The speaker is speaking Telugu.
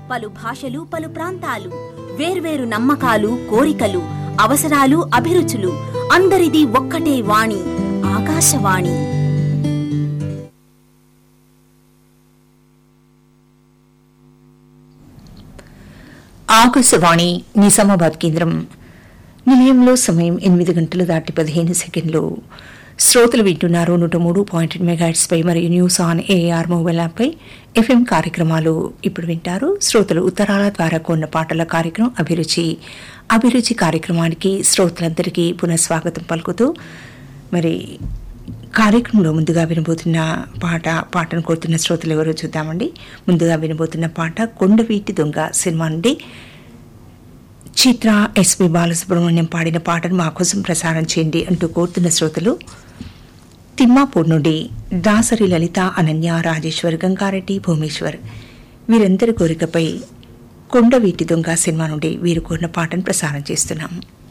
పలు భాషలు పలు ప్రాంతాలు వేర్వేరు నమ్మకాలు కోరికలు అవసరాలు అభిరుచులు అందరిది ఒక్కటే వాణి ఆకాశవాణి ఆకాశవాణి నిజామాబాద్ కేంద్రం నిలయంలో సమయం ఎనిమిది గంటలు దాటి పదిహేను సెకండ్లు శ్రోతలు వింటున్నారు నూట మూడు పాయింట్ మెగాట్స్ పై మరియు న్యూస్ ఆన్ ఏఆర్ మొబైల్ యాప్పై ఎఫ్ఎం కార్యక్రమాలు ఇప్పుడు వింటారు శ్రోతలు ఉత్తరాల ద్వారా కొన్న పాటల కార్యక్రమం అభిరుచి అభిరుచి కార్యక్రమానికి శ్రోతలందరికీ పునఃస్వాగతం పలుకుతూ మరి కార్యక్రమంలో ముందుగా వినబోతున్న పాట పాటను కోరుతున్న శ్రోతలు ఎవరో చూద్దామండి ముందుగా వినబోతున్న పాట కొండవీటి దొంగ సినిమా నుండి చిత్ర ఎస్పి బాలసుబ్రహ్మణ్యం పాడిన పాటను మా కోసం ప్రసారం చేయండి అంటూ కోరుతున్న శ్రోతలు తిమ్మాపూర్ నుండి దాసరి లలిత అనన్య రాజేశ్వర్ గంగారెడ్డి భూమేశ్వర్ వీరందరి కోరికపై కొండవీటి దొంగ సినిమా నుండి వీరు కోరిన పాటను ప్రసారం చేస్తున్నాం